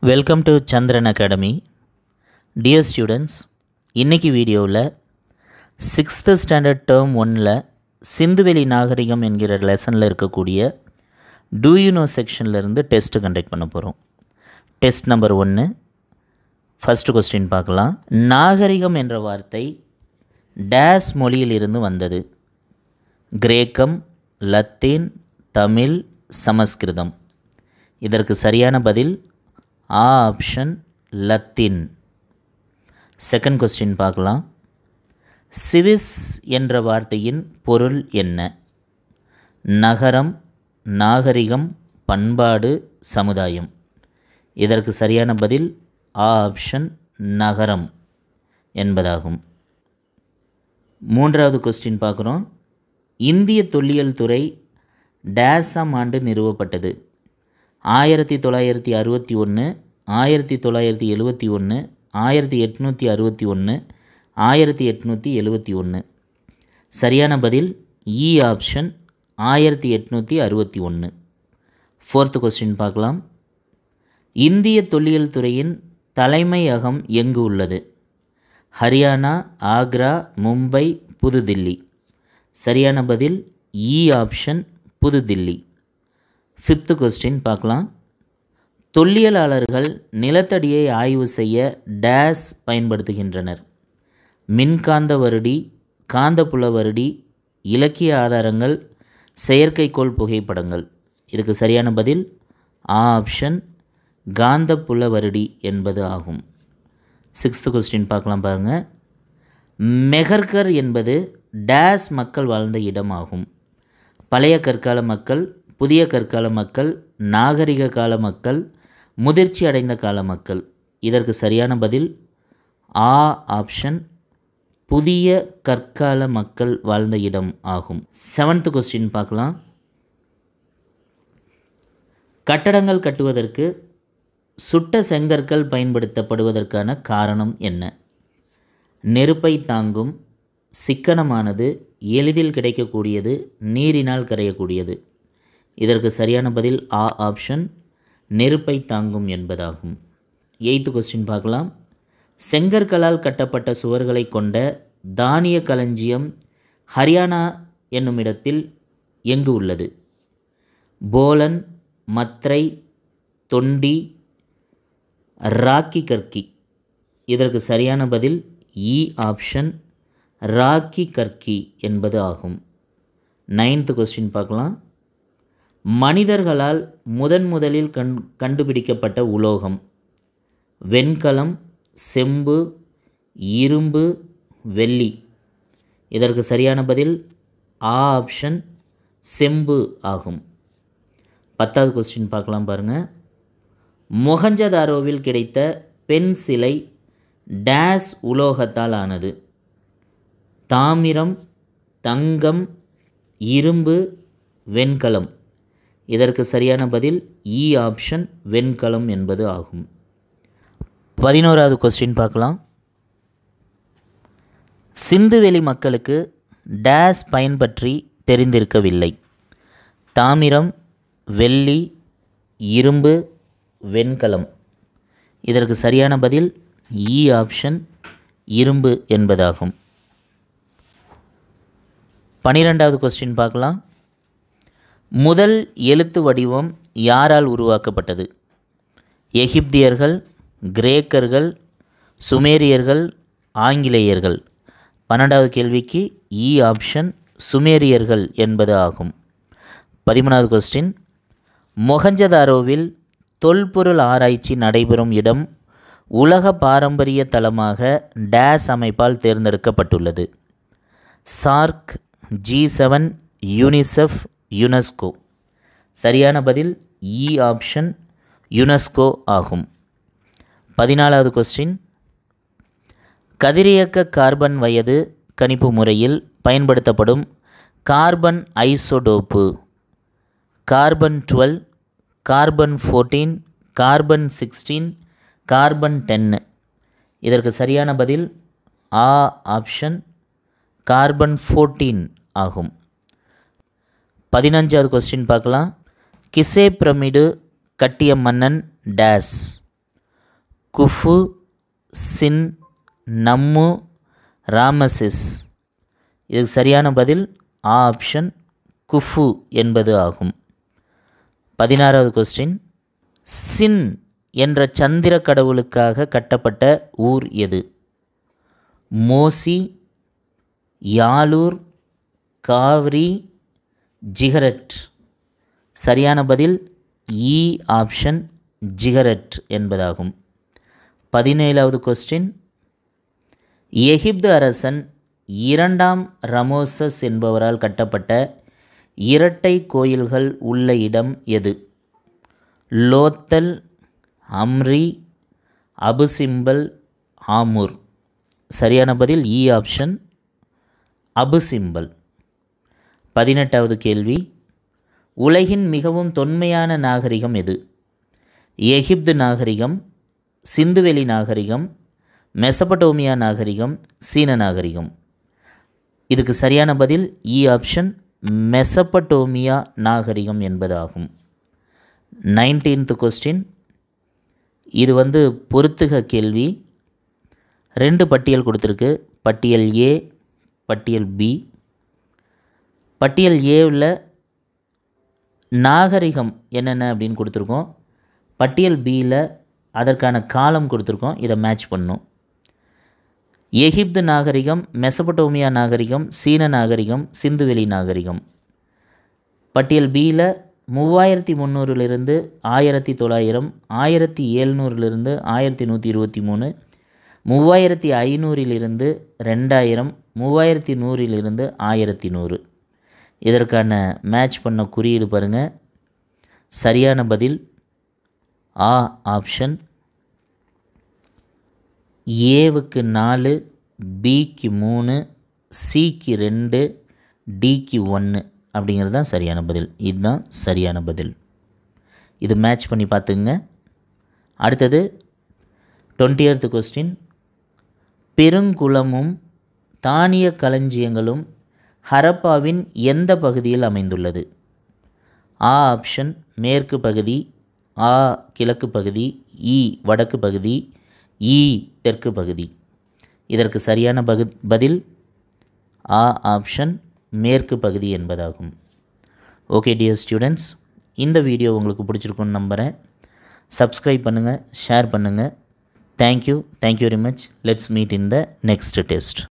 welcome to Chandran academy dear students இன்னைக்கு வீடியோவில் sixth standard term ஒன்னில் சிந்துவெளி நாகரிகம் என்கிற லெசனில் இருக்கக்கூடிய டூ யூ நோ செக்ஷன்லேருந்து டெஸ்ட்டு கண்டக்ட் பண்ண போகிறோம் டெஸ்ட் நம்பர் ஒன்று ஃபஸ்ட்டு கொஸ்டின் பார்க்கலாம் நாகரிகம் என்ற வார்த்தை டேஸ் மொழியிலிருந்து வந்தது கிரேக்கம் லத்தீன் தமிழ் சமஸ்கிருதம் இதற்கு சரியான பதில் ஆ ஆப்ஷன் லத்தீன் செகண்ட் கொஸ்டின் பார்க்கலாம் சிவிஸ் என்ற வார்த்தையின் பொருள் என்ன நகரம் நாகரிகம் பண்பாடு சமுதாயம் இதற்கு சரியான பதில் ஆ ஆப்ஷன் நகரம் என்பதாகும் மூன்றாவது கொஸ்டின் பார்க்குறோம் இந்திய தொல்லியல் துறை டேஸாம் ஆண்டு நிறுவப்பட்டது ஆயிரத்தி தொள்ளாயிரத்தி அறுபத்தி ஒன்று ஆயிரத்தி தொள்ளாயிரத்தி எழுபத்தி ஒன்று ஆயிரத்தி எட்நூற்றி அறுபத்தி ஒன்று ஆயிரத்தி எட்நூற்றி எழுபத்தி ஒன்று சரியான பதில் இ ஆப்ஷன் ஆயிரத்தி எட்நூற்றி அறுபத்தி ஒன்று ஃபோர்த்து கொஸ்டின் பார்க்கலாம் இந்திய தொல்லியல் துறையின் தலைமையகம் எங்கு உள்ளது ஹரியானா ஆக்ரா மும்பை புதுதில்லி சரியான பதில் இ ஆப்ஷன் புதுதில்லி ஃபிஃப்த்து கொஸ்டின் பார்க்கலாம் தொல்லியலாளர்கள் நிலத்தடியை ஆய்வு செய்ய டேஸ் பயன்படுத்துகின்றனர் மின்காந்த வருடி காந்தப்புல வருடி இலக்கிய ஆதாரங்கள் செயற்கைக்கோள் புகைப்படங்கள் இதுக்கு சரியான பதில் ஆ ஆப்ஷன் காந்தப்புல வருடி என்பது ஆகும் சிக்ஸ்த்து கொஸ்டின் பார்க்கலாம் பாருங்கள் மெஹர்கர் என்பது டேஸ் மக்கள் வாழ்ந்த இடம் ஆகும் பழைய கற்கால மக்கள் புதிய கற்கால மக்கள் நாகரிக கால மக்கள் முதிர்ச்சி அடைந்த கால மக்கள் இதற்கு சரியான பதில் ஆ ஆப்ஷன் புதிய கற்கால மக்கள் வாழ்ந்த இடம் ஆகும் செவன்த்து கொஸ்டின் பார்க்கலாம் கட்டடங்கள் கட்டுவதற்கு சுட்ட செங்கற்கள் பயன்படுத்தப்படுவதற்கான காரணம் என்ன நெருப்பை தாங்கும் சிக்கனமானது எளிதில் கிடைக்கக்கூடியது நீரினால் கரையக்கூடியது இதற்கு சரியான பதில் ஆ ஆப்ஷன் நெருப்பை தாங்கும் என்பதாகும் எய்த்து கொஸ்டின் பார்க்கலாம் செங்கற்களால் கட்டப்பட்ட சுவர்களை கொண்ட தானிய களஞ்சியம் ஹரியானா என்னும் இடத்தில் எங்கு உள்ளது போலன் மத்ரை தொண்டி ராக்கி கர்க்கி இதற்கு சரியான பதில் இ ஆப்ஷன் ராக்கி கர்க்கி என்பது ஆகும் நைன்த்து கொஸ்டின் பார்க்கலாம் மனிதர்களால் முதன் முதலில் கண் கண்டுபிடிக்கப்பட்ட உலோகம் வெண்கலம் செம்பு இரும்பு வெள்ளி இதற்கு சரியான பதில் ஆ ஆப்ஷன் செம்பு ஆகும் பத்தாவது கொஸ்டின் பார்க்கலாம் பாருங்கள் மொஹஞ்சதாரோவில் கிடைத்த பெண் சிலை டேஸ் உலோகத்தால் ஆனது தாமிரம் தங்கம் இரும்பு வெண்கலம் இதற்கு சரியான பதில் இ ஆப்ஷன் வெண்கலம் என்பது ஆகும் பதினோராவது கொஸ்டின் பார்க்கலாம் சிந்துவெளி மக்களுக்கு டேஸ் பயன்பற்றி தெரிந்திருக்கவில்லை தாமிரம் வெள்ளி இரும்பு வெண்கலம் இதற்கு சரியான பதில் இ ஆப்ஷன் இரும்பு என்பதாகும் பனிரெண்டாவது கொஸ்டின் பார்க்கலாம் முதல் எழுத்து வடிவம் யாரால் உருவாக்கப்பட்டது எகிப்தியர்கள் கிரேக்கர்கள் சுமேரியர்கள் ஆங்கிலேயர்கள் பன்னெண்டாவது கேள்விக்கு இ ஆப்ஷன் சுமேரியர்கள் என்பது ஆகும் பதிமூணாவது கொஸ்டின் மொஹஞ்சதாரோவில் தொல்பொருள் ஆராய்ச்சி நடைபெறும் இடம் உலக பாரம்பரிய தலமாக டேஸ் அமைப்பால் தேர்ந்தெடுக்கப்பட்டுள்ளது SAARC G seven UNICEF UNESCO சரியான பதில் இ ஆப்ஷன் யுனெஸ்கோ ஆகும் பதினாலாவது கொஸ்டின் கதிரியக்க கார்பன் வயது கணிப்பு முறையில் பயன்படுத்தப்படும் carbon isotope carbon twelve carbon fourteen carbon sixteen carbon டென்னு இதற்கு சரியான பதில் ஆ ஆப்ஷன் கார்பன் ஃபோர்டீன் ஆகும் பதினஞ்சாவது கொஸ்டின் பார்க்கலாம் கிசே பிரமிடு கட்டிய மன்னன் டேஸ் குஃபு சின் நம்மு ராமசிஸ் இதுக்கு சரியான பதில் ஆ ஆப்ஷன் குஃபு என்பது ஆகும் பதினாறாவது கொஸ்டின் சின் என்ற சந்திர கடவுளுக்காக கட்டப்பட்ட ஊர் எது மோசி யாலூர் காவ்ரி ஜிகரட் சரியான பதில் இ ஆப்ஷன் ஜிகரட் என்பதாகும் பதினேழாவது கொஸ்டின் எகிப்து அரசன் இரண்டாம் ரமோசஸ் என்பவரால் கட்டப்பட்ட இரட்டை கோயில்கள் உள்ள இடம் எது லோத்தல் அம்ரி அபுசிம்பல் ஆமூர் சரியான பதில் இ ஆப்ஷன் அபுசிம்பல் பதினெட்டாவது கேள்வி உலகின் மிகவும் தொன்மையான நாகரிகம் எது எகிப்து நாகரிகம் சிந்துவெளி நாகரிகம் மெசபடோமியா நாகரிகம் சீன நாகரிகம் இதுக்கு சரியான பதில் இ ஆப்ஷன் மெசபடோமியா நாகரிகம் என்பதாகும் நைன்டீன்த் கொஸ்டின் இது வந்து பொறுத்துக கேள்வி ரெண்டு பட்டியல் கொடுத்துருக்கு பட்டியல் ஏ பட்டியல் பி பட்டியல் ஏவில் நாகரிகம் என்னென்ன அப்படின்னு கொடுத்துருக்கோம் பட்டியல் பியில் அதற்கான காலம் கொடுத்துருக்கோம் இதை மேட்ச் பண்ணும் எகிப்து நாகரிகம் மெசபடோமியா நாகரிகம் சீன நாகரிகம் சிந்துவெளி நாகரிகம் பட்டியல் பியில் மூவாயிரத்தி முந்நூறுலேருந்து ஆயிரத்தி தொள்ளாயிரம் ஆயிரத்தி எழுநூறுலேருந்து ஆயிரத்தி நூற்றி இருபத்தி மூணு மூவாயிரத்தி ஐநூறிலிருந்து ரெண்டாயிரம் மூவாயிரத்தி நூறிலிருந்து ஆயிரத்தி நூறு இதற்கான மேட்ச் பண்ண குறியீடு பாருங்கள் சரியான பதில் ஆ ஆப்ஷன் ஏவுக்கு நாலு பிக்கு மூணு சிக்கு ரெண்டு டிக்கு ஒன்று அப்படிங்கிறது தான் சரியான பதில் இதுதான் சரியான பதில் இது மேட்ச் பண்ணி பார்த்துங்க அடுத்தது டுவெண்ட்டியர்த் கொஸ்டின் பெருங்குளமும் தானிய களஞ்சியங்களும் ஹரப்பாவின் எந்த பகுதியில் அமைந்துள்ளது ஆ ஆப்ஷன் மேற்கு பகுதி ஆ கிழக்கு பகுதி இ வடக்கு பகுதி இ தெற்கு பகுதி இதற்கு சரியான பகு பதில் ஆ ஆப்ஷன் மேற்கு பகுதி என்பதாகும் ஓகே டியர் ஸ்டூடெண்ட்ஸ் இந்த வீடியோ உங்களுக்கு பிடிச்சிருக்குன்னு நம்புகிறேன் சப்ஸ்கிரைப் பண்ணுங்கள் ஷேர் பண்ணுங்கள் thank you thank you very much let's meet in the next test